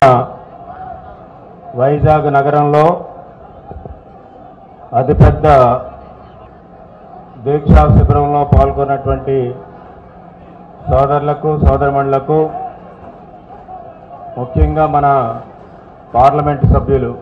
వైజాగ్ నగరంలో అతిపెద్ద దీక్షా శిబిరంలో పాల్గొన్నటువంటి సోదరులకు సోదరమణులకు ముఖ్యంగా మన పార్లమెంటు సభ్యులు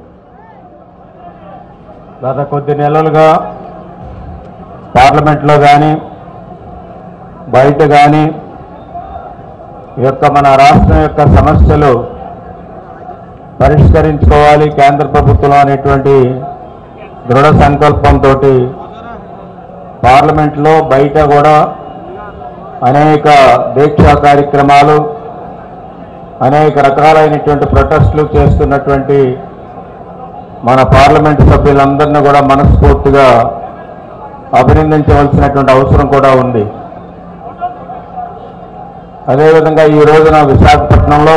గత కొద్ది నెలలుగా పార్లమెంట్లో కానీ బయట కానీ ఈ యొక్క మన రాష్ట్రం యొక్క సమస్యలు పరిష్కరించుకోవాలి కేంద్ర ప్రభుత్వం అనేటువంటి దృఢ సంకల్పంతో పార్లమెంట్లో బయట కూడా అనేక దీక్షా కార్యక్రమాలు అనేక రకాలైనటువంటి ప్రొటెస్టులు చేస్తున్నటువంటి మన పార్లమెంటు సభ్యులందరినీ కూడా మనస్ఫూర్తిగా అభినందించవలసినటువంటి అవసరం కూడా ఉంది అదేవిధంగా ఈ రోజున విశాఖపట్నంలో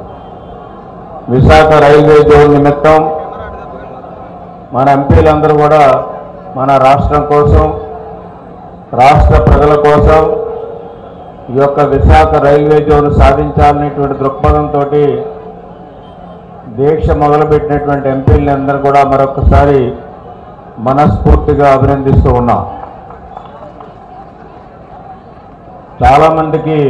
విశాఖ రైల్వే జోన్ నిమిత్తం మన ఎంపీలందరూ కూడా మన రాష్ట్రం కోసం రాష్ట్ర ప్రజల కోసం ఈ యొక్క విశాఖ రైల్వే జోన్ సాధించాలనేటువంటి దృక్పథంతో దీక్ష మొదలుపెట్టినటువంటి ఎంపీలని అందరూ కూడా మరొకసారి మనస్ఫూర్తిగా అభినందిస్తూ ఉన్నాం చాలామందికి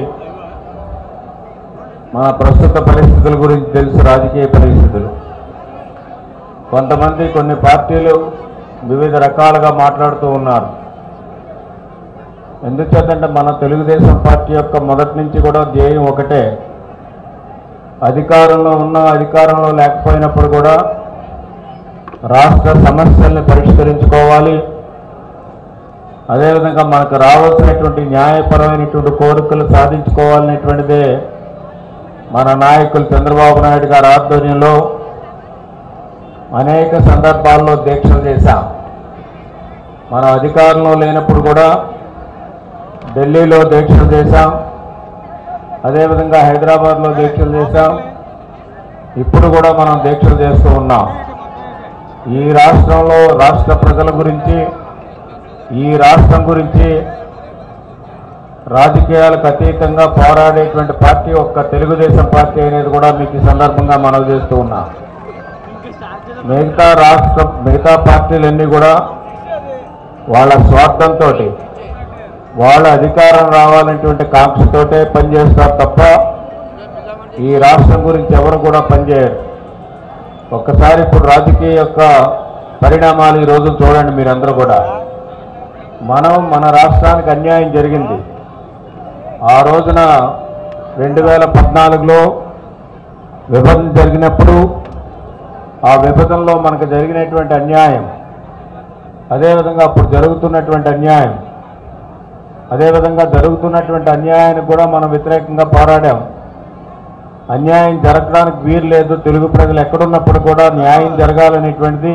మన ప్రస్తుత పరిస్థితుల గురించి తెలుసు రాజకీయ పరిస్థితులు కొంతమంది కొన్ని పార్టీలు వివిధ రకాలుగా మాట్లాడుతూ ఉన్నారు ఎందుచేతంటే మన తెలుగుదేశం పార్టీ యొక్క మొదటి నుంచి కూడా ధ్యేయం ఒకటే అధికారంలో ఉన్న అధికారంలో లేకపోయినప్పుడు కూడా రాష్ట్ర సమస్యల్ని పరిష్కరించుకోవాలి అదేవిధంగా మనకు రావాల్సినటువంటి న్యాయపరమైనటువంటి కోరికలు సాధించుకోవాలనేటువంటిదే మన నాయకులు చంద్రబాబు నాయుడు గారి ఆధ్వర్యంలో అనేక సందర్భాల్లో దీక్షలు చేశాం మనం అధికారంలో లేనప్పుడు కూడా ఢిల్లీలో దీక్షలు చేశాం అదేవిధంగా హైదరాబాద్లో దీక్షలు చేశాం ఇప్పుడు కూడా మనం దీక్షలు చేస్తూ ఉన్నాం ఈ రాష్ట్రంలో రాష్ట్ర ప్రజల గురించి ఈ రాష్ట్రం గురించి రాజకీయాలకు అతీతంగా పోరాడేటువంటి పార్టీ ఒక్క తెలుగుదేశం పార్టీ అనేది కూడా మీకు ఈ సందర్భంగా మనవి చేస్తూ ఉన్నా మిగతా రాష్ట్ర మిగతా పార్టీలన్నీ కూడా వాళ్ళ స్వార్థంతో వాళ్ళ అధికారం రావాలనేటువంటి కాంక్షతోటే పనిచేస్తారు తప్ప ఈ రాష్ట్రం గురించి ఎవరు కూడా పనిచేయరు ఒక్కసారి ఇప్పుడు రాజకీయ యొక్క పరిణామాలు ఈ రోజు చూడండి మీరందరూ కూడా మనం మన రాష్ట్రానికి అన్యాయం జరిగింది ఆ రోజున రెండు వేల పద్నాలుగులో విభజన జరిగినప్పుడు ఆ విభజనలో మనకు జరిగినటువంటి అన్యాయం అదేవిధంగా అప్పుడు జరుగుతున్నటువంటి అన్యాయం అదేవిధంగా జరుగుతున్నటువంటి అన్యాయానికి కూడా మనం వ్యతిరేకంగా పోరాడాం అన్యాయం జరగడానికి వీలు లేదు తెలుగు ప్రజలు ఎక్కడున్నప్పుడు కూడా న్యాయం జరగాలనేటువంటిది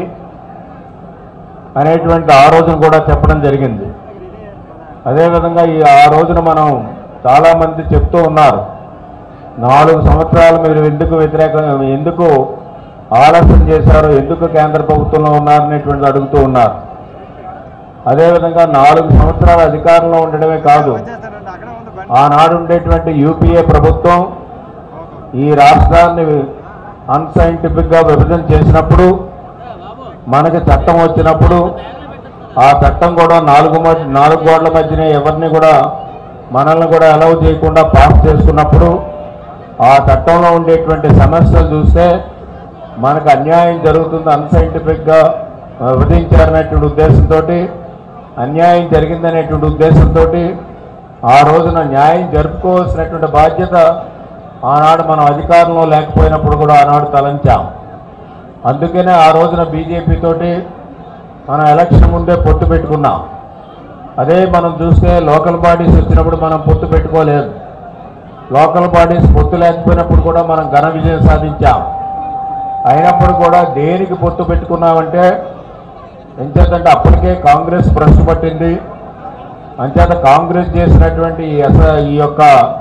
అనేటువంటి ఆ రోజున కూడా చెప్పడం జరిగింది అదేవిధంగా ఈ ఆ రోజున మనం చాలామంది చెప్తూ ఉన్నారు నాలుగు సంవత్సరాలు మీరు ఎందుకు వ్యతిరేక ఎందుకు ఆలస్యం చేశారు ఎందుకు కేంద్ర ప్రభుత్వంలో ఉన్నారనేటువంటిది అడుగుతూ ఉన్నారు అదేవిధంగా నాలుగు సంవత్సరాల అధికారంలో ఉండడమే కాదు ఆనాడు ఉండేటువంటి యూపీఏ ప్రభుత్వం ఈ రాష్ట్రాన్ని అన్సైంటిఫిక్గా విభజన చేసినప్పుడు మనకి చట్టం వచ్చినప్పుడు ఆ చట్టం కూడా నాలుగు మధ్య నాలుగు గోడల మధ్యనే ఎవరిని కూడా మనల్ని కూడా అలౌ చేయకుండా పాస్ చేసుకున్నప్పుడు ఆ చట్టంలో ఉండేటువంటి సమస్యలు చూస్తే మనకు అన్యాయం జరుగుతుంది అన్సైంటిఫిక్గా విధించారనేటువంటి ఉద్దేశంతో అన్యాయం జరిగిందనేటువంటి ఉద్దేశంతో ఆ రోజున న్యాయం జరుపుకోవాల్సినటువంటి బాధ్యత ఆనాడు మనం అధికారంలో లేకపోయినప్పుడు కూడా ఆనాడు తలంచాం అందుకనే ఆ రోజున బీజేపీ తోటి మనం ఎలక్షన్ ముందే పొత్తు పెట్టుకున్నాం అదే మనం చూస్తే లోకల్ బాడీస్ వచ్చినప్పుడు మనం పొత్తు పెట్టుకోలేదు లోకల్ బాడీస్ పొత్తు లేకపోయినప్పుడు కూడా మనం ఘన విజయం సాధించాం అయినప్పుడు కూడా దేనికి పొత్తు పెట్టుకున్నామంటే ఎంచేతంటే అప్పటికే కాంగ్రెస్ భ్రష్టు పట్టింది అంచేత కాంగ్రెస్ చేసినటువంటి ఈ అస- ఈ యొక్క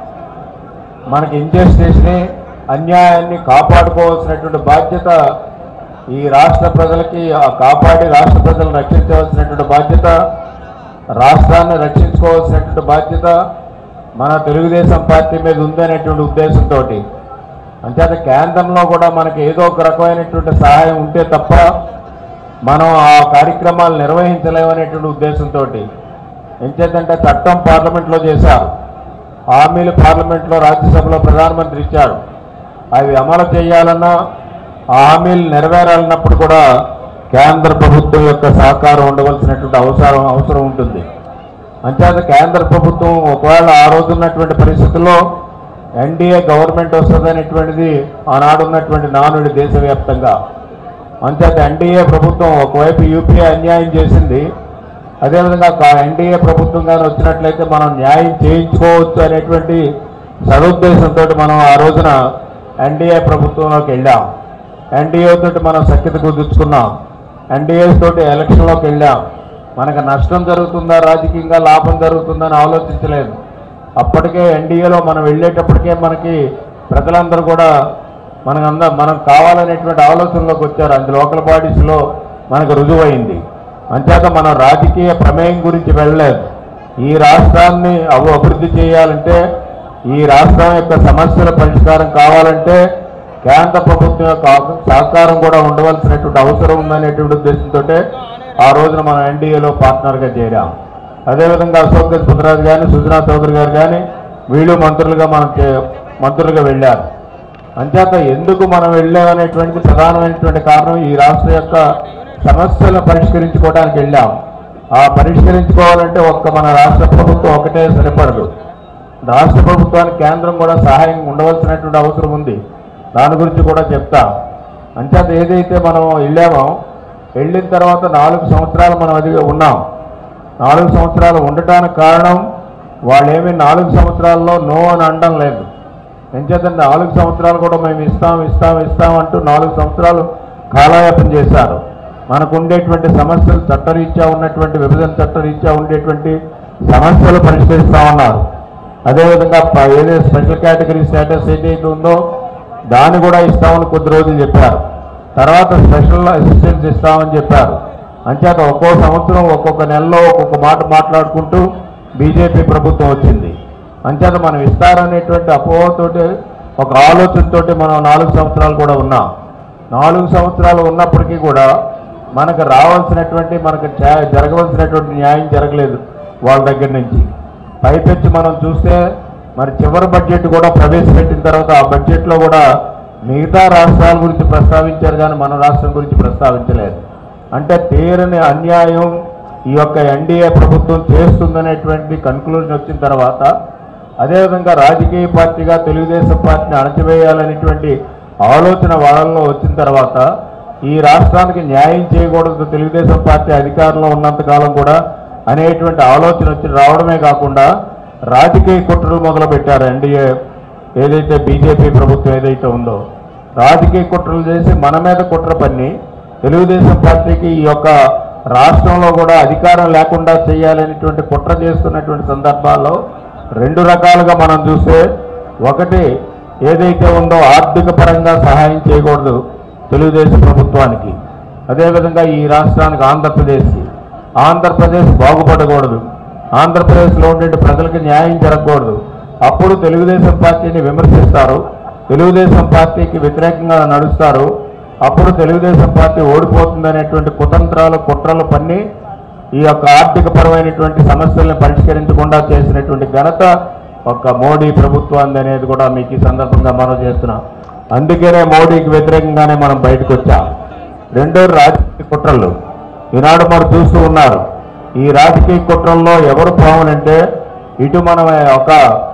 మనకి ఇంజస్టిస్ని అన్యాయాన్ని కాపాడుకోవాల్సినటువంటి బాధ్యత ఈ రాష్ట్ర ప్రజలకి ఆ కాపాడి రాష్ట్ర ప్రజలను రక్షించవలసినటువంటి బాధ్యత రాష్ట్రాన్ని రక్షించుకోవాల్సినటువంటి బాధ్యత మన తెలుగుదేశం పార్టీ మీద ఉందనేటువంటి ఉద్దేశంతో అంచేత కేంద్రంలో కూడా మనకి ఏదో ఒక రకమైనటువంటి సహాయం ఉంటే తప్ప మనం ఆ కార్యక్రమాలు నిర్వహించలేమనేటువంటి ఉద్దేశంతో ఎంచేతంటే చట్టం పార్లమెంట్లో చేశారు హామీలు పార్లమెంట్లో రాజ్యసభలో ప్రధానమంత్రి ఇచ్చారు అవి అమలు చేయాలన్నా ఆ హామీలు నెరవేరాలన్నప్పుడు కూడా కేంద్ర ప్రభుత్వం యొక్క సహకారం ఉండవలసినటువంటి అవసరం అవసరం ఉంటుంది అంచేత కేంద్ర ప్రభుత్వం ఒకవేళ ఆ రోజు ఉన్నటువంటి పరిస్థితుల్లో ఎన్డీఏ గవర్నమెంట్ వస్తుంది అనేటువంటిది ఆనాడు ఉన్నటువంటి నానుడి దేశవ్యాప్తంగా అంచేత ఎన్డీఏ ప్రభుత్వం ఒకవైపు యూపీఏ అన్యాయం చేసింది అదేవిధంగా ఎన్డీఏ ప్రభుత్వం కానీ వచ్చినట్లయితే మనం న్యాయం చేయించుకోవచ్చు అనేటువంటి సదుద్దేశంతో మనం ఆ రోజున ఎన్డీఏ ప్రభుత్వంలోకి వెళ్ళాం ఎన్డీఏ తోటి మనం సఖ్యత కుదుర్చుకున్నాం ఎన్డీఏ తోటి ఎలక్షన్లోకి వెళ్ళాం మనకు నష్టం జరుగుతుందా రాజకీయంగా లాభం జరుగుతుందని ఆలోచించలేదు అప్పటికే ఎన్డీఏలో మనం వెళ్ళేటప్పటికే మనకి ప్రజలందరూ కూడా మనకు అంద మనం కావాలనేటువంటి ఆలోచనలోకి వచ్చారు అందు లోకల్ బాడీస్లో మనకు రుజువైంది అంచేత మనం రాజకీయ ప్రమేయం గురించి వెళ్ళలేదు ఈ రాష్ట్రాన్ని అవి అభివృద్ధి చేయాలంటే ఈ రాష్ట్రం యొక్క సమస్యల పరిష్కారం కావాలంటే కేంద్ర ప్రభుత్వం యొక్క సహకారం కూడా ఉండవలసినటువంటి అవసరం ఉందనేటువంటి ఉద్దేశంతో ఆ రోజున మనం ఎన్డీఏలో పార్ట్నర్గా చేరాం అదేవిధంగా అశోక్ గజపతిరాజు కానీ సుజనా చౌదరి గారు కానీ వీళ్ళు మంత్రులుగా మనం చే- మంత్రులుగా వెళ్ళారు అంచేత ఎందుకు మనం వెళ్ళామనేటువంటిది ప్రధానమైనటువంటి కారణం ఈ రాష్ట్ర యొక్క సమస్యలను పరిష్కరించుకోవడానికి వెళ్ళాం ఆ పరిష్కరించుకోవాలంటే ఒక్క మన రాష్ట్ర ప్రభుత్వం ఒకటే సరిపడదు రాష్ట్ర ప్రభుత్వానికి కేంద్రం కూడా సహాయం ఉండవలసినటువంటి అవసరం ఉంది దాని గురించి కూడా చెప్తా అంచేత ఏదైతే మనం వెళ్ళామో వెళ్ళిన తర్వాత నాలుగు సంవత్సరాలు మనం అది ఉన్నాం నాలుగు సంవత్సరాలు ఉండటానికి కారణం వాళ్ళు ఏమీ నాలుగు సంవత్సరాల్లో నో అని అనడం లేదు ఎంచేతంటే నాలుగు సంవత్సరాలు కూడా మేము ఇస్తాం ఇస్తాం ఇస్తాం అంటూ నాలుగు సంవత్సరాలు కాలయాపన చేశారు మనకు ఉండేటువంటి సమస్యలు చట్టరీత్యా ఉన్నటువంటి విభజన చట్టరీత్యా ఉండేటువంటి సమస్యలు పరిష్కరిస్తామన్నారు అదేవిధంగా ప- ఏదైతే స్పెషల్ కేటగిరీ స్టేటస్ ఏదైతే ఉందో దాన్ని కూడా ఇస్తామని కొద్ది రోజులు చెప్పారు తర్వాత స్పెషల్ అసిస్టెన్స్ ఇస్తామని చెప్పారు అంచేత ఒక్కో సంవత్సరం ఒక్కొక్క నెలలో ఒక్కొక్క మాట మాట్లాడుకుంటూ బీజేపీ ప్రభుత్వం వచ్చింది అంచేత మనం ఇస్తారనేటువంటి అపోహతోటి ఒక ఆలోచనతోటి మనం నాలుగు సంవత్సరాలు కూడా ఉన్నాం నాలుగు సంవత్సరాలు ఉన్నప్పటికీ కూడా మనకు రావాల్సినటువంటి మనకు చే- జరగవలసినటువంటి న్యాయం జరగలేదు వాళ్ళ దగ్గర నుంచి పైపెచ్చి మనం చూస్తే మరి చివరి బడ్జెట్ కూడా ప్రవేశపెట్టిన తర్వాత ఆ బడ్జెట్లో కూడా మిగతా రాష్ట్రాల గురించి ప్రస్తావించారు కానీ మన రాష్ట్రం గురించి ప్రస్తావించలేదు అంటే తీరని అన్యాయం ఈ యొక్క ఎన్డీఏ ప్రభుత్వం చేస్తుందనేటువంటి కన్క్లూజన్ వచ్చిన తర్వాత అదేవిధంగా రాజకీయ పార్టీగా తెలుగుదేశం పార్టీని అణచివేయాలనేటువంటి ఆలోచన వాళ్ళలో వచ్చిన తర్వాత ఈ రాష్ట్రానికి న్యాయం చేయకూడదు తెలుగుదేశం పార్టీ అధికారంలో ఉన్నంత కాలం కూడా అనేటువంటి ఆలోచన వచ్చి రావడమే కాకుండా రాజకీయ కుట్రలు మొదలు పెట్టారు ఎన్డీఏ ఏదైతే బీజేపీ ప్రభుత్వం ఏదైతే ఉందో రాజకీయ కుట్రలు చేసి మన మీద కుట్ర పన్ని తెలుగుదేశం పార్టీకి ఈ యొక్క రాష్ట్రంలో కూడా అధికారం లేకుండా చేయాలనేటువంటి కుట్ర చేస్తున్నటువంటి సందర్భాల్లో రెండు రకాలుగా మనం చూస్తే ఒకటి ఏదైతే ఉందో ఆర్థిక పరంగా సహాయం చేయకూడదు తెలుగుదేశం ప్రభుత్వానికి అదేవిధంగా ఈ రాష్ట్రానికి ఆంధ్రప్రదేశ్కి ఆంధ్రప్రదేశ్ బాగుపడకూడదు ఆంధ్రప్రదేశ్లో ఉండే ప్రజలకు న్యాయం జరగకూడదు అప్పుడు తెలుగుదేశం పార్టీని విమర్శిస్తారు తెలుగుదేశం పార్టీకి వ్యతిరేకంగా నడుస్తారు అప్పుడు తెలుగుదేశం పార్టీ ఓడిపోతుందనేటువంటి కుతంత్రాలు కుట్రలు పన్ని ఈ యొక్క ఆర్థిక పరమైనటువంటి సమస్యల్ని పరిష్కరించకుండా చేసినటువంటి ఘనత ఒక్క మోడీ ప్రభుత్వాన్ని అనేది కూడా మీకు ఈ సందర్భంగా మనం చేస్తున్నాం అందుకనే మోడీకి వ్యతిరేకంగానే మనం బయటకు వచ్చాం రెండో రాజకీయ కుట్రలు ఈనాడు మనం చూస్తూ ఉన్నారు ఈ రాజకీయ కుట్రల్లో ఎవరు పావునంటే ఇటు మనం ఒక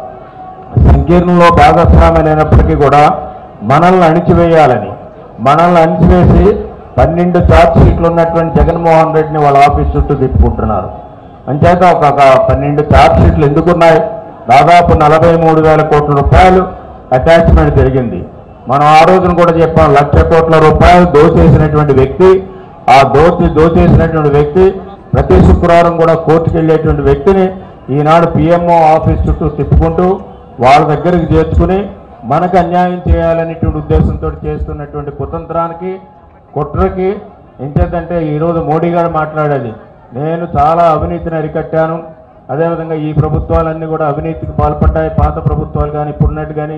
సంకీర్ణంలో భాగస్వామ్యమైనప్పటికీ కూడా మనల్ని అణిచివేయాలని మనల్ని అణిచివేసి పన్నెండు ఛార్జ్ షీట్లు ఉన్నటువంటి జగన్మోహన్ రెడ్డిని వాళ్ళ ఆఫీస్ చుట్టూ తిప్పుకుంటున్నారు అంచేత ఒక ఒక పన్నెండు ఛార్జ్ షీట్లు ఎందుకున్నాయి దాదాపు నలభై మూడు వేల కోట్ల రూపాయలు అటాచ్మెంట్ జరిగింది మనం ఆ రోజున కూడా చెప్పాం లక్ష కోట్ల రూపాయలు దోచేసినటువంటి వ్యక్తి ఆ దోచి దోచేసినటువంటి వ్యక్తి ప్రతి శుక్రవారం కూడా కోర్టుకు వెళ్ళేటువంటి వ్యక్తిని ఈనాడు పిఎంఓ ఆఫీస్ చుట్టూ తిప్పుకుంటూ వాళ్ళ దగ్గరికి చేర్చుకుని మనకు అన్యాయం చేయాలనేటువంటి ఉద్దేశంతో చేస్తున్నటువంటి కుతంత్రానికి కుట్రకి ఎంచేతంటే ఈరోజు మోడీ గారు మాట్లాడేది నేను చాలా అవినీతిని అరికట్టాను అదేవిధంగా ఈ ప్రభుత్వాలన్నీ కూడా అవినీతికి పాల్పడ్డాయి పాత ప్రభుత్వాలు కానీ ఇప్పుడున్నట్టు కానీ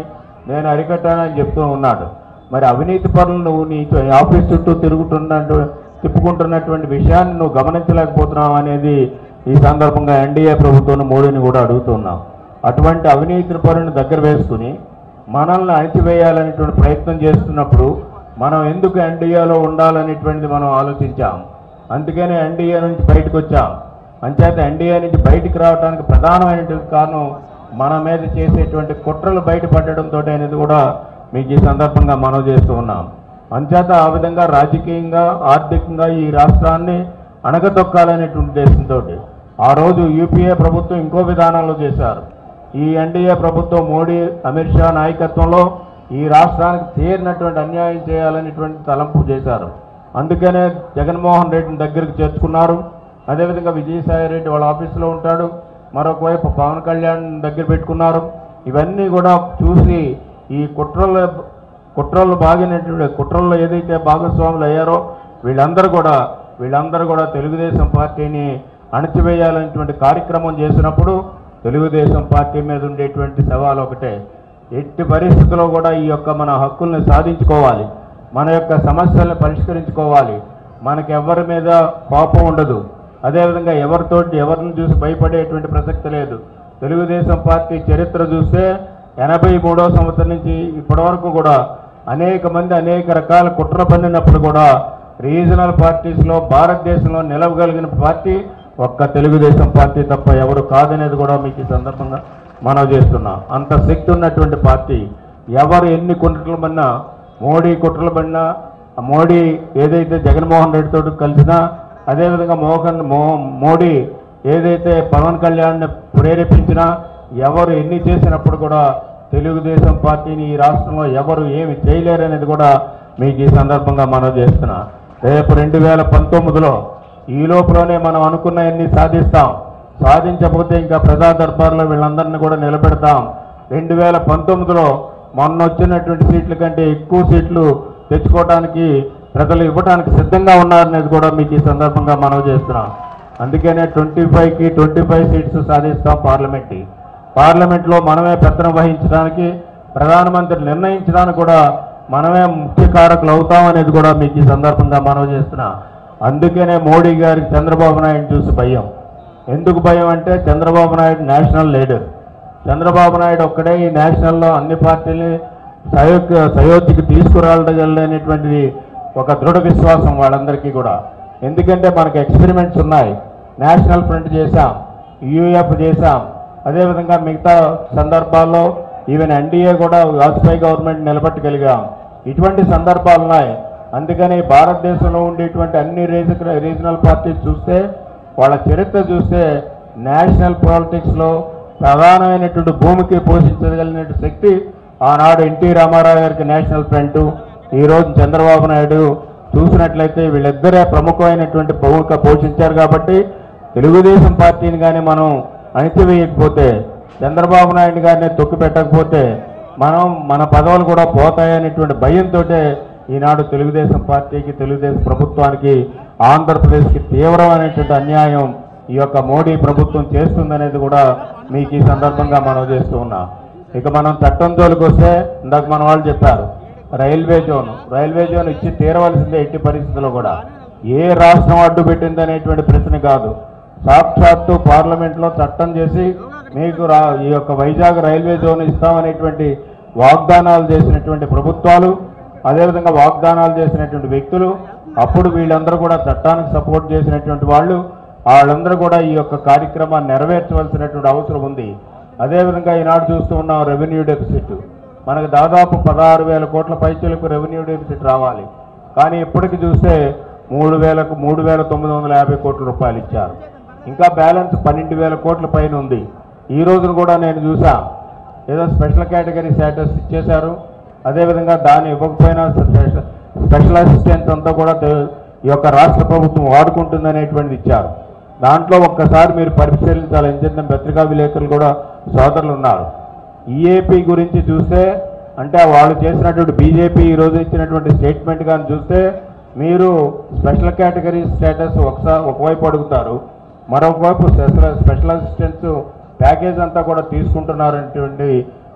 నేను అరికట్టానని చెప్తూ ఉన్నాడు మరి అవినీతి పనులు నువ్వు నీ ఆఫీస్ చుట్టూ తిరుగుతున్నట్టు తిప్పుకుంటున్నటువంటి విషయాన్ని నువ్వు గమనించలేకపోతున్నావు అనేది ఈ సందర్భంగా ఎన్డీఏ ప్రభుత్వం మోడీని కూడా అడుగుతున్నాం అటువంటి అవినీతి పనులను దగ్గర వేసుకుని మనల్ని అణిచివేయాలనేటువంటి ప్రయత్నం చేస్తున్నప్పుడు మనం ఎందుకు ఎన్డీఏలో ఉండాలనేటువంటిది మనం ఆలోచించాం అందుకనే ఎన్డీఏ నుంచి బయటకు వచ్చాం అంచేత ఎన్డీఏ నుంచి బయటికి రావడానికి ప్రధానమైనటువంటి కారణం మన మీద చేసేటువంటి కుట్రలు బయటపడడంతో అనేది కూడా మీకు ఈ సందర్భంగా మనవి చేస్తూ ఉన్నాం అంచేత ఆ విధంగా రాజకీయంగా ఆర్థికంగా ఈ రాష్ట్రాన్ని అణగతొక్కాలనేటువంటి ఉద్దేశంతో ఆ రోజు యూపీఏ ప్రభుత్వం ఇంకో విధానంలో చేశారు ఈ ఎన్డీఏ ప్రభుత్వం మోడీ అమిత్ షా నాయకత్వంలో ఈ రాష్ట్రానికి తీరినటువంటి అన్యాయం చేయాలనేటువంటి తలంపు చేశారు అందుకనే జగన్మోహన్ రెడ్డిని దగ్గరికి చేర్చుకున్నారు అదేవిధంగా విజయసాయి రెడ్డి వాళ్ళ ఆఫీసులో ఉంటాడు మరొక వైపు పవన్ కళ్యాణ్ దగ్గర పెట్టుకున్నారు ఇవన్నీ కూడా చూసి ఈ కుట్రల కుట్రలు బాగినటువంటి కుట్రల్లో ఏదైతే భాగస్వాములు అయ్యారో వీళ్ళందరూ కూడా వీళ్ళందరూ కూడా తెలుగుదేశం పార్టీని అణచివేయాలనేటువంటి కార్యక్రమం చేసినప్పుడు తెలుగుదేశం పార్టీ మీద ఉండేటువంటి సవాల్ ఒకటే ఎట్టి పరిస్థితుల్లో కూడా ఈ యొక్క మన హక్కుల్ని సాధించుకోవాలి మన యొక్క సమస్యల్ని పరిష్కరించుకోవాలి మనకి ఎవరి మీద కోపం ఉండదు అదేవిధంగా ఎవరితోటి ఎవరిని చూసి భయపడేటువంటి ప్రసక్తి లేదు తెలుగుదేశం పార్టీ చరిత్ర చూస్తే ఎనభై మూడో సంవత్సరం నుంచి ఇప్పటి వరకు కూడా అనేక మంది అనేక రకాల కుట్ర పన్నినప్పుడు కూడా రీజనల్ పార్టీస్లో భారతదేశంలో నిలవగలిగిన పార్టీ ఒక్క తెలుగుదేశం పార్టీ తప్ప ఎవరు కాదనేది కూడా మీకు ఈ సందర్భంగా మనం చేస్తున్నాం అంత శక్తి ఉన్నటువంటి పార్టీ ఎవరు ఎన్ని కుట్రలు పడినా మోడీ కుట్రలు పడినా ఆ మోడీ ఏదైతే జగన్మోహన్ రెడ్డితో కలిసినా అదేవిధంగా మోహన్ మో మోడీ ఏదైతే పవన్ కళ్యాణ్ని ప్రేరేపించినా ఎవరు ఎన్ని చేసినప్పుడు కూడా తెలుగుదేశం పార్టీని ఈ రాష్ట్రంలో ఎవరు ఏమి చేయలేరనేది కూడా మీకు ఈ సందర్భంగా మనం చేస్తున్నా రేపు రెండు వేల పంతొమ్మిదిలో ఈ లోపలనే మనం అనుకున్నవన్నీ సాధిస్తాం సాధించకపోతే ఇంకా ప్రజా దర్బార్లో వీళ్ళందరినీ కూడా నిలబెడతాం రెండు వేల పంతొమ్మిదిలో మొన్న వచ్చినటువంటి సీట్ల కంటే ఎక్కువ సీట్లు తెచ్చుకోవడానికి ప్రజలు ఇవ్వడానికి సిద్ధంగా ఉన్నారనేది కూడా మీకు ఈ సందర్భంగా మనవి చేస్తున్నాం అందుకనే ట్వంటీ ఫైవ్కి ట్వంటీ ఫైవ్ సీట్స్ సాధిస్తాం పార్లమెంట్కి పార్లమెంట్లో మనమే పెత్తనం వహించడానికి ప్రధానమంత్రి నిర్ణయించడానికి కూడా మనమే ముఖ్య కారకులు అవుతాం అనేది కూడా మీకు ఈ సందర్భంగా మనవి చేస్తున్నా అందుకనే మోడీ గారికి చంద్రబాబు నాయుడు చూసి భయం ఎందుకు భయం అంటే చంద్రబాబు నాయుడు నేషనల్ లీడర్ చంద్రబాబు నాయుడు ఒక్కడే ఈ నేషనల్లో అన్ని పార్టీలని సయోగ్య సయోధ్యకి తీసుకురాగలనేటువంటిది ఒక దృఢ విశ్వాసం వాళ్ళందరికీ కూడా ఎందుకంటే మనకి ఎక్స్పెరిమెంట్స్ ఉన్నాయి నేషనల్ ఫ్రంట్ చేశాం యూఎఫ్ చేశాం అదేవిధంగా మిగతా సందర్భాల్లో ఈవెన్ ఎన్డీఏ కూడా వాజ్పేయి గవర్నమెంట్ నిలబెట్టగలిగాం ఇటువంటి సందర్భాలు ఉన్నాయి అందుకని భారతదేశంలో ఉండేటువంటి అన్ని రీజ రీజనల్ పార్టీస్ చూస్తే వాళ్ళ చరిత్ర చూస్తే నేషనల్ పాలిటిక్స్లో ప్రధానమైనటువంటి భూమికి పోషించగలిగిన శక్తి ఆనాడు ఎన్టీ రామారావు గారికి నేషనల్ ఫ్రంట్ ఈరోజు చంద్రబాబు నాయుడు చూసినట్లయితే వీళ్ళిద్దరే ప్రముఖమైనటువంటి భూమిక పోషించారు కాబట్టి తెలుగుదేశం పార్టీని కానీ మనం అణిచివేయకపోతే చంద్రబాబు నాయుడు గారిని తొక్కి పెట్టకపోతే మనం మన పదవులు కూడా పోతాయనేటువంటి భయంతో ఈనాడు తెలుగుదేశం పార్టీకి తెలుగుదేశం ప్రభుత్వానికి ఆంధ్రప్రదేశ్కి తీవ్రమైనటువంటి అన్యాయం ఈ యొక్క మోడీ ప్రభుత్వం చేస్తుందనేది కూడా మీకు ఈ సందర్భంగా మనం చేస్తూ ఉన్నాం ఇక మనం చట్టం జోలికి వస్తే ఇందాక మన వాళ్ళు చెప్పారు రైల్వే జోన్ రైల్వే జోన్ ఇచ్చి తీరవలసిందే ఎట్టి పరిస్థితుల్లో కూడా ఏ రాష్ట్రం అడ్డు పెట్టింది అనేటువంటి ప్రశ్న కాదు సాక్షాత్తు పార్లమెంట్లో చట్టం చేసి మీకు రా ఈ యొక్క వైజాగ్ రైల్వే జోన్ ఇస్తామనేటువంటి వాగ్దానాలు చేసినటువంటి ప్రభుత్వాలు అదేవిధంగా వాగ్దానాలు చేసినటువంటి వ్యక్తులు అప్పుడు వీళ్ళందరూ కూడా చట్టానికి సపోర్ట్ చేసినటువంటి వాళ్ళు వాళ్ళందరూ కూడా ఈ యొక్క కార్యక్రమాన్ని నెరవేర్చవలసినటువంటి అవసరం ఉంది అదేవిధంగా ఈనాడు చూస్తూ ఉన్నాం రెవెన్యూ డెఫిసిట్ మనకు దాదాపు పదహారు వేల కోట్ల పైచలకు రెవెన్యూ డెఫిసిట్ రావాలి కానీ ఇప్పటికి చూస్తే మూడు వేలకు మూడు వేల తొమ్మిది వందల యాభై కోట్ల రూపాయలు ఇచ్చారు ఇంకా బ్యాలెన్స్ పన్నెండు వేల కోట్ల పైన ఉంది ఈ రోజున కూడా నేను చూసా ఏదో స్పెషల్ కేటగిరీ స్టేటస్ ఇచ్చేశారు అదేవిధంగా దాన్ని ఇవ్వకపోయినా స్పెషల్ స్పెషల్ అసిస్టెన్స్ అంతా కూడా తె- ఈ యొక్క రాష్ట్ర ప్రభుత్వం వాడుకుంటుందనేటువంటిది ఇచ్చారు దాంట్లో ఒక్కసారి మీరు పరిశీలించాలి ఎందుకంటే పత్రికా విలేకరులు కూడా సోదరులు ఉన్నారు ఈఏపీ గురించి చూస్తే అంటే వాళ్ళు చేసినటువంటి బీజేపీ ఈ రోజు ఇచ్చినటువంటి స్టేట్మెంట్ కానీ చూస్తే మీరు స్పెషల్ కేటగిరీ స్టేటస్ ఒకసారి ఒకవైపు అడుగుతారు మరొక వైపు స్పెషల్ స్పెషల్ అసిస్టెన్స్ ప్యాకేజ్ అంతా కూడా తీసుకుంటున్నారనేటువంటి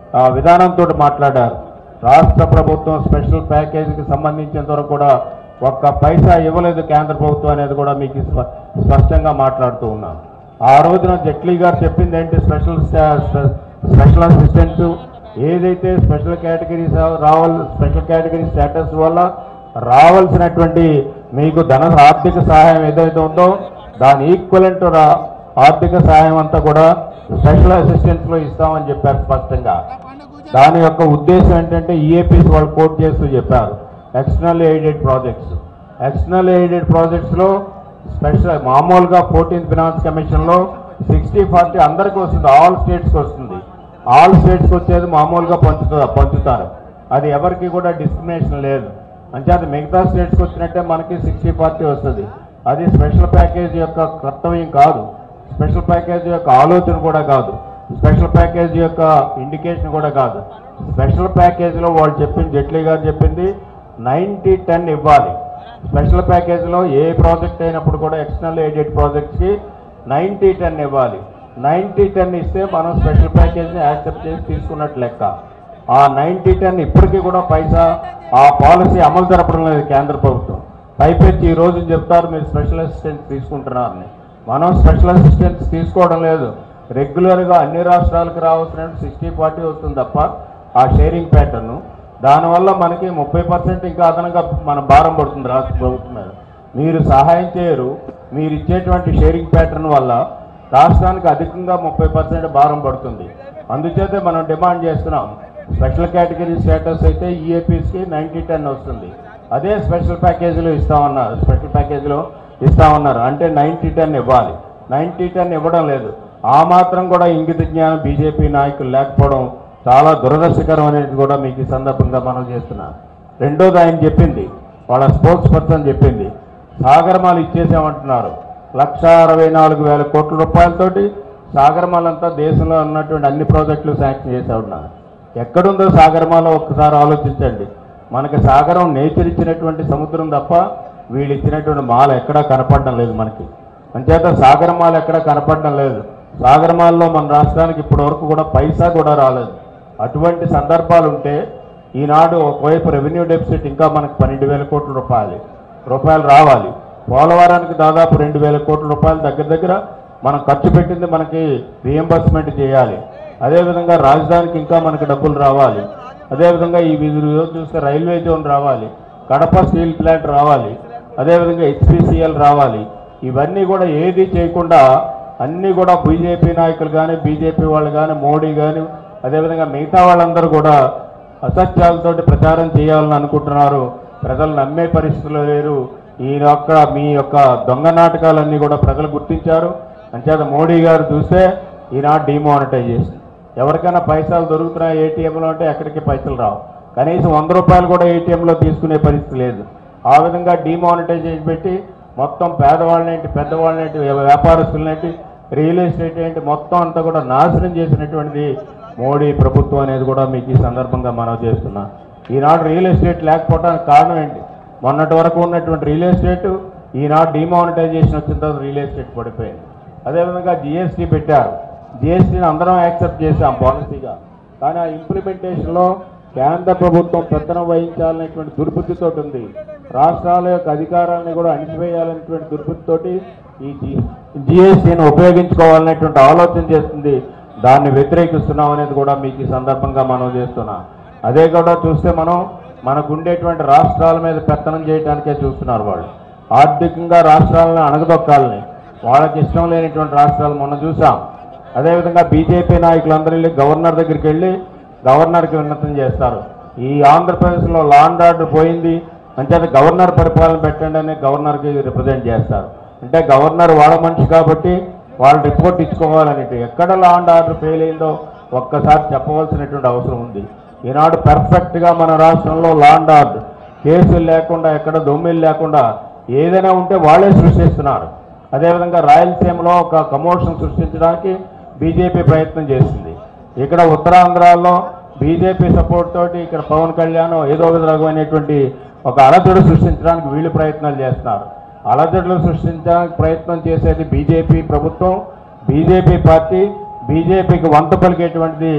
ఆ, విధానంతో మాట్లాడారు రాష్ట్ర ప్రభుత్వం స్పెషల్ ప్యాకేజీకి సంబంధించినంత వరకు కూడా ఒక్క పైసా ఇవ్వలేదు కేంద్ర ప్రభుత్వం అనేది కూడా మీకు స్ప- స్పష్టంగా మాట్లాడుతూ ఉన్నాను ఆ రోజున జైట్లీ గారు చెప్పింది ఏంటి స్పెషల్ స్టా- స్పె- స్పెషల్ అసిస్టెంట్స్ ఏదైతే స్పెషల్ కేటగిరీస్ రావాలి స్పెషల్ కేటగిరీ స్టేటస్ వల్ల రావాల్సినటువంటి మీకు ధన ఆర్థిక సహాయం ఏదైతే ఉందో దాని ఈక్వలెంట్ రా ఆర్థిక సహాయం అంతా కూడా స్పెషల్ అసిస్టెంట్స్ లో ఇస్తామని చెప్పారు స్పష్టంగా దాని యొక్క ఉద్దేశం ఏంటంటే ఈఏపీస్ వాళ్ళు కోట్ చేస్తూ చెప్పారు external aided projects external aided projects లో స్పెషల్ మామూలుగా ఫోర్టీన్త్ ఫినాన్స్ కమిషన్ లో సిక్స్టీ ఫార్టీ అందరికీ వస్తుంది ఆల్ స్టేట్స్కి వస్తుంది ఆల్ స్టేట్స్కి వచ్చేది మామూలుగా పంచుతా పంచుతారు అది ఎవరికి కూడా డిస్క్రిమినేషన్ లేదు అంచేత మిగతా స్టేట్స్కి వచ్చినట్టే మనకి సిక్స్టీ ఫార్టీ వస్తుంది అది స్పెషల్ ప్యాకేజ్ యొక్క కర్తవ్యం కాదు స్పెషల్ ప్యాకేజ్ యొక్క ఆలోచన కూడా కాదు స్పెషల్ ప్యాకేజ్ యొక్క ఇండికేషన్ కూడా కాదు స్పెషల్ ప్యాకేజీలో వాళ్ళు చెప్పింది జైట్లీ గారు చెప్పింది నైంటీ టెన్ ఇవ్వాలి స్పెషల్ ప్యాకేజీలో ఏ ప్రాజెక్ట్ అయినప్పుడు కూడా ఎక్స్టర్నల్ ఎయిడెడ్ ప్రాజెక్ట్స్కి నైంటీ టెన్ ఇవ్వాలి నైంటీ టెన్ ఇస్తే మనం స్పెషల్ ప్యాకేజ్ని యాక్సెప్ట్ చేసి తీసుకున్నట్టు లెక్క ఆ నైంటీ టెన్ ఇప్పటికీ కూడా పైసా ఆ పాలసీ అమలు జరపడం లేదు కేంద్ర ప్రభుత్వం పైపెచ్చి ఈ రోజు చెప్తారు మీరు స్పెషల్ అసిస్టెంట్ తీసుకుంటున్నారని మనం స్పెషల్ అసిస్టెంట్స్ తీసుకోవడం లేదు రెగ్యులర్గా అన్ని రాష్ట్రాలకు రావాల్సిన సిక్స్టీ ఫార్టీ వస్తుంది తప్ప ఆ షేరింగ్ ప్యాటర్న్ దానివల్ల మనకి ముప్పై పర్సెంట్ ఇంకా అదనంగా మన భారం పడుతుంది రాష్ట్ర ప్రభుత్వం మీద మీరు సహాయం చేయరు మీరు ఇచ్చేటువంటి షేరింగ్ ప్యాటర్న్ వల్ల రాష్ట్రానికి అధికంగా ముప్పై పర్సెంట్ భారం పడుతుంది అందుచేతే మనం డిమాండ్ చేస్తున్నాం స్పెషల్ కేటగిరీ స్టేటస్ అయితే ఈఏపీస్కి నైంటీ టెన్ వస్తుంది అదే స్పెషల్ ప్యాకేజీలో ఇస్తామన్నారు స్పెషల్ ప్యాకేజీలో ఇస్తామన్నారు అంటే నైంటీ టెన్ ఇవ్వాలి నైంటీ టెన్ ఇవ్వడం లేదు ఆ మాత్రం కూడా ఇంగిత జ్ఞానం బీజేపీ నాయకులు లేకపోవడం చాలా దురదృష్టకరం అనేది కూడా మీకు ఈ సందర్భంగా మనం చేస్తున్నాం రెండోది ఆయన చెప్పింది వాళ్ళ స్పోర్ట్స్ పర్సన్ చెప్పింది సాగరమాలు ఇచ్చేసామంటున్నారు లక్ష అరవై నాలుగు వేల కోట్ల రూపాయలతోటి సాగరమాలంతా దేశంలో ఉన్నటువంటి అన్ని ప్రాజెక్టులు శాంక్షన్ చేసే ఉన్నారు ఎక్కడుందో సాగరమాల ఒక్కసారి ఆలోచించండి మనకి సాగరం నేచర్ ఇచ్చినటువంటి సముద్రం తప్ప వీళ్ళు ఇచ్చినటువంటి మాల ఎక్కడా కనపడడం లేదు మనకి అంచేత సాగరమాల ఎక్కడా కనపడడం లేదు సాగరమాలలో మన రాష్ట్రానికి ఇప్పటి వరకు కూడా పైసా కూడా రాలేదు అటువంటి సందర్భాలు ఉంటే ఈనాడు ఒకవైపు రెవెన్యూ డెఫిసిట్ ఇంకా మనకు పన్నెండు వేల కోట్ల రూపాయలు రూపాయలు రావాలి పోలవరానికి దాదాపు రెండు వేల కోట్ల రూపాయలు దగ్గర దగ్గర మనం ఖర్చు పెట్టింది మనకి రియంబర్స్మెంట్ చేయాలి అదేవిధంగా రాజధానికి ఇంకా మనకి డబ్బులు రావాలి అదేవిధంగా ఈ వీధి రోజు చూస్తే రైల్వే జోన్ రావాలి కడప స్టీల్ ప్లాంట్ రావాలి అదేవిధంగా హెచ్పిసిఎల్ రావాలి ఇవన్నీ కూడా ఏది చేయకుండా అన్నీ కూడా బీజేపీ నాయకులు కానీ బీజేపీ వాళ్ళు కానీ మోడీ కానీ అదేవిధంగా మిగతా వాళ్ళందరూ కూడా అసత్యాలతోటి ప్రచారం చేయాలని అనుకుంటున్నారు ప్రజలు నమ్మే పరిస్థితుల్లో లేరు ఈ యొక్క మీ యొక్క దొంగ నాటకాలన్నీ కూడా ప్రజలు గుర్తించారు అంచేత మోడీ గారు చూస్తే ఈనాడు డిమానిటైజేషన్ ఎవరికైనా పైసలు దొరుకుతున్నాయి ఏటీఎంలో అంటే ఎక్కడికి పైసలు రావు కనీసం వంద రూపాయలు కూడా ఏటీఎంలో తీసుకునే పరిస్థితి లేదు ఆ విధంగా డిమానిటైజేషన్ పెట్టి మొత్తం పేదవాళ్ళనేంటి పెద్దవాళ్ళనేంటి వ్యాపారస్తులనేంటి రియల్ ఎస్టేట్ ఏంటి మొత్తం అంతా కూడా నాశనం చేసినటువంటిది మోడీ ప్రభుత్వం అనేది కూడా మీకు ఈ సందర్భంగా మనం చేస్తున్నా ఈనాడు రియల్ ఎస్టేట్ లేకపోవడానికి కారణం ఏంటి మొన్నటి వరకు ఉన్నటువంటి రియల్ ఎస్టేట్ ఈనాడు డిమానిటైజేషన్ వచ్చిన తర్వాత రియల్ ఎస్టేట్ పడిపోయింది అదేవిధంగా జిఎస్టీ పెట్టారు జిఎస్టీని అందరం యాక్సెప్ట్ చేశాం పాలసీగా కానీ ఆ ఇంప్లిమెంటేషన్లో కేంద్ర ప్రభుత్వం పెత్తనం వహించాలనేటువంటి దుర్బుద్ధితో ఉంది రాష్ట్రాల యొక్క అధికారాన్ని కూడా అణిచివేయాలనేటువంటి దుర్బుద్ధితోటి ఈ జిఎస్టీని ఉపయోగించుకోవాలనేటువంటి ఆలోచన చేస్తుంది దాన్ని వ్యతిరేకిస్తున్నాం అనేది కూడా మీకు ఈ సందర్భంగా మనం చేస్తున్నాం అదే కూడా చూస్తే మనం మనకు ఉండేటువంటి రాష్ట్రాల మీద పెత్తనం చేయడానికే చూస్తున్నారు వాళ్ళు ఆర్థికంగా రాష్ట్రాలను అణగదొక్కాలని వాళ్ళకి ఇష్టం లేనిటువంటి రాష్ట్రాలు మొన్న చూసాం అదేవిధంగా బీజేపీ నాయకులందరూ వెళ్ళి గవర్నర్ దగ్గరికి వెళ్ళి గవర్నర్కి విన్నతం చేస్తారు ఈ ఆంధ్రప్రదేశ్లో లా అండ్ ఆర్డర్ పోయింది అంచేత గవర్నర్ పరిపాలన పెట్టండి అని గవర్నర్కి రిప్రజెంట్ చేస్తారు అంటే గవర్నర్ వాళ్ళ మనిషి కాబట్టి వాళ్ళు రిపోర్ట్ ఇచ్చుకోవాలని ఎక్కడ లా అండ్ ఆర్డర్ ఫెయిల్ అయిందో ఒక్కసారి చెప్పవలసినటువంటి అవసరం ఉంది ఈనాడు పర్ఫెక్ట్గా మన రాష్ట్రంలో లా అండ్ ఆర్డర్ కేసులు లేకుండా ఎక్కడ దొమ్మిలు లేకుండా ఏదైనా ఉంటే వాళ్ళే సృష్టిస్తున్నారు అదేవిధంగా రాయలసీమలో ఒక కమోషన్ సృష్టించడానికి బీజేపీ ప్రయత్నం చేసింది ఇక్కడ ఉత్తరాంధ్రాలో బీజేపీ సపోర్ట్ తోటి ఇక్కడ పవన్ కళ్యాణ్ ఏదో ఒక రకమైనటువంటి ఒక అలజడు సృష్టించడానికి వీళ్ళు ప్రయత్నాలు చేస్తున్నారు అలజడులు సృష్టించడానికి ప్రయత్నం చేసేది బీజేపీ ప్రభుత్వం బీజేపీ పార్టీ బీజేపీకి వంత పలికేటువంటిది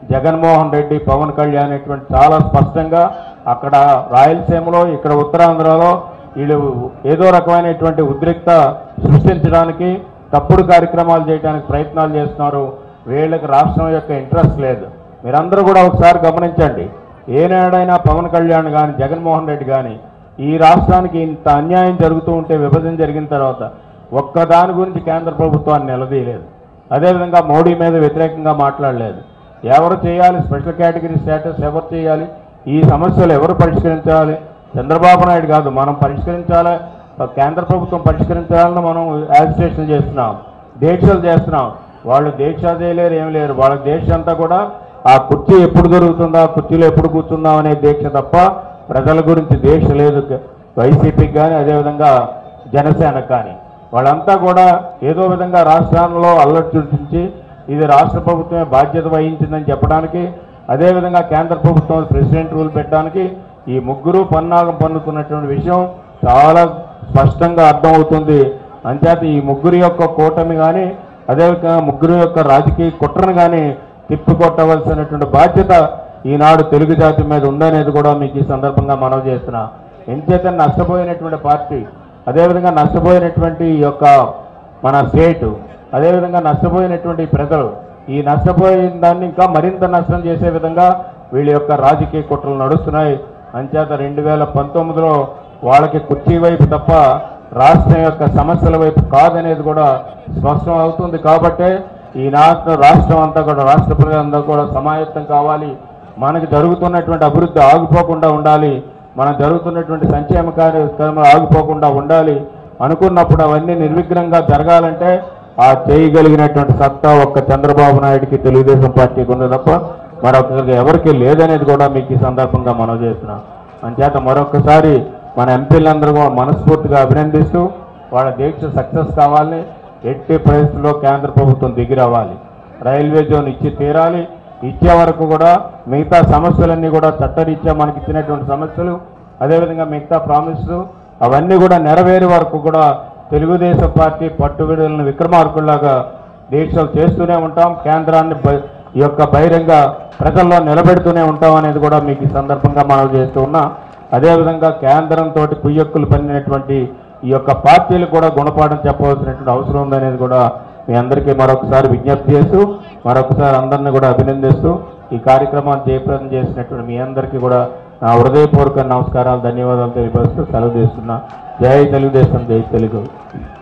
జగన్మోహన్ రెడ్డి పవన్ కళ్యాణ్ అనేటువంటి చాలా స్పష్టంగా అక్కడ రాయలసీమలో ఇక్కడ ఉత్తరాంధ్రలో వీళ్ళు ఏదో రకమైనటువంటి ఉద్రిక్త సృష్టించడానికి తప్పుడు కార్యక్రమాలు చేయడానికి ప్రయత్నాలు చేస్తున్నారు వీళ్ళకి రాష్ట్రం యొక్క ఇంట్రెస్ట్ లేదు మీరందరూ కూడా ఒకసారి గమనించండి ఏనాడైనా పవన్ కళ్యాణ్ కానీ జగన్మోహన్ రెడ్డి కానీ ఈ రాష్ట్రానికి ఇంత అన్యాయం జరుగుతూ ఉంటే విభజన జరిగిన తర్వాత ఒక్క దాని గురించి కేంద్ర ప్రభుత్వాన్ని నిలదీయలేదు అదేవిధంగా మోడీ మీద వ్యతిరేకంగా మాట్లాడలేదు ఎవరు చేయాలి స్పెషల్ కేటగిరీ స్టేటస్ ఎవరు చేయాలి ఈ సమస్యలు ఎవరు పరిష్కరించాలి చంద్రబాబు నాయుడు కాదు మనం పరిష్కరించాలి కేంద్ర ప్రభుత్వం పరిష్కరించాలని మనం యాజిటేషన్ చేస్తున్నాం దీక్షలు చేస్తున్నాం వాళ్ళు దీక్ష చేయలేరు ఏం లేరు వాళ్ళ దీక్ష అంతా కూడా ఆ కుర్చీ ఎప్పుడు దొరుకుతుందా కుర్చీలో ఎప్పుడు కూర్చుందాం అనే దీక్ష తప్ప ప్రజల గురించి దీక్ష లేదు వైసీపీకి కానీ అదేవిధంగా జనసేనకు కానీ వాళ్ళంతా కూడా ఏదో విధంగా రాష్ట్రాల్లో అల్లరి సృష్టించి ఇది రాష్ట్ర ప్రభుత్వమే బాధ్యత వహించిందని చెప్పడానికి అదేవిధంగా కేంద్ర ప్రభుత్వం ప్రెసిడెంట్ రూల్ పెట్టడానికి ఈ ముగ్గురు పన్నాగం పన్నుతున్నటువంటి విషయం చాలా స్పష్టంగా అర్థమవుతుంది అంచేత ఈ ముగ్గురు యొక్క కూటమి కానీ అదేవిధంగా ముగ్గురు యొక్క రాజకీయ కుట్రను కానీ తిప్పికొట్టవలసినటువంటి బాధ్యత ఈనాడు తెలుగు జాతి మీద ఉందనేది కూడా మీకు ఈ సందర్భంగా మనవి చేస్తున్నా ఎంచేత నష్టపోయినటువంటి పార్టీ అదేవిధంగా నష్టపోయినటువంటి ఈ యొక్క మన స్టేట్ అదేవిధంగా నష్టపోయినటువంటి ప్రజలు ఈ నష్టపోయిన దాన్ని ఇంకా మరింత నష్టం చేసే విధంగా వీళ్ళ యొక్క రాజకీయ కుట్రలు నడుస్తున్నాయి అంచేత రెండు వేల పంతొమ్మిదిలో వాళ్ళకి కుర్చీ వైపు తప్ప రాష్ట్రం యొక్క సమస్యల వైపు కాదనేది కూడా స్పష్టం అవుతుంది కాబట్టే ఈ రాష్ట్ర రాష్ట్రం అంతా కూడా రాష్ట్ర ప్రజలందరూ కూడా సమాయత్తం కావాలి మనకి జరుగుతున్నటువంటి అభివృద్ధి ఆగిపోకుండా ఉండాలి మనం జరుగుతున్నటువంటి సంక్షేమ కార్యక్రమాలు ఆగిపోకుండా ఉండాలి అనుకున్నప్పుడు అవన్నీ నిర్విఘ్నంగా జరగాలంటే ఆ చేయగలిగినటువంటి సత్తా ఒక్క చంద్రబాబు నాయుడికి తెలుగుదేశం పార్టీకి ఉంది తప్ప మరొకరికి ఎవరికి లేదనేది కూడా మీకు ఈ సందర్భంగా మనం చేస్తున్నాం అంచేత మరొకసారి మన ఎంపీలందరూ కూడా మనస్ఫూర్తిగా అభినందిస్తూ వాళ్ళ దీక్ష సక్సెస్ కావాలని ఎట్టి పరిస్థితుల్లో కేంద్ర ప్రభుత్వం దిగి రావాలి రైల్వే జోన్ ఇచ్చి తీరాలి ఇచ్చే వరకు కూడా మిగతా సమస్యలన్నీ కూడా చట్టరీత్యా మనకి ఇచ్చినటువంటి సమస్యలు అదేవిధంగా మిగతా ప్రామిస్ అవన్నీ కూడా నెరవేరే వరకు కూడా తెలుగుదేశం పార్టీ పట్టుబిడులను విక్రమార్కుల్లాగా దీక్షలు చేస్తూనే ఉంటాం కేంద్రాన్ని బ- ఈ యొక్క బహిరంగ ప్రజల్లో నిలబెడుతూనే ఉంటాం అనేది కూడా మీకు ఈ సందర్భంగా మనం చేస్తూ ఉన్నా అదేవిధంగా కేంద్రంతో కుయ్యక్కులు పన్నినటువంటి ఈ యొక్క పార్టీలు కూడా గుణపాఠం చెప్పవలసినటువంటి అవసరం ఉందనేది కూడా మీ అందరికీ మరొకసారి విజ్ఞప్తి చేస్తూ మరొకసారి అందరిని కూడా అభినందిస్తూ ఈ కార్యక్రమాన్ని జయప్రదం చేసినటువంటి మీ అందరికీ కూడా నా హృదయపూర్వక నమస్కారాలు ధన్యవాదాలు తెలియపరుస్తూ సెలవు చేస్తున్నా జై తెలుగుదేశం జై తెలుగు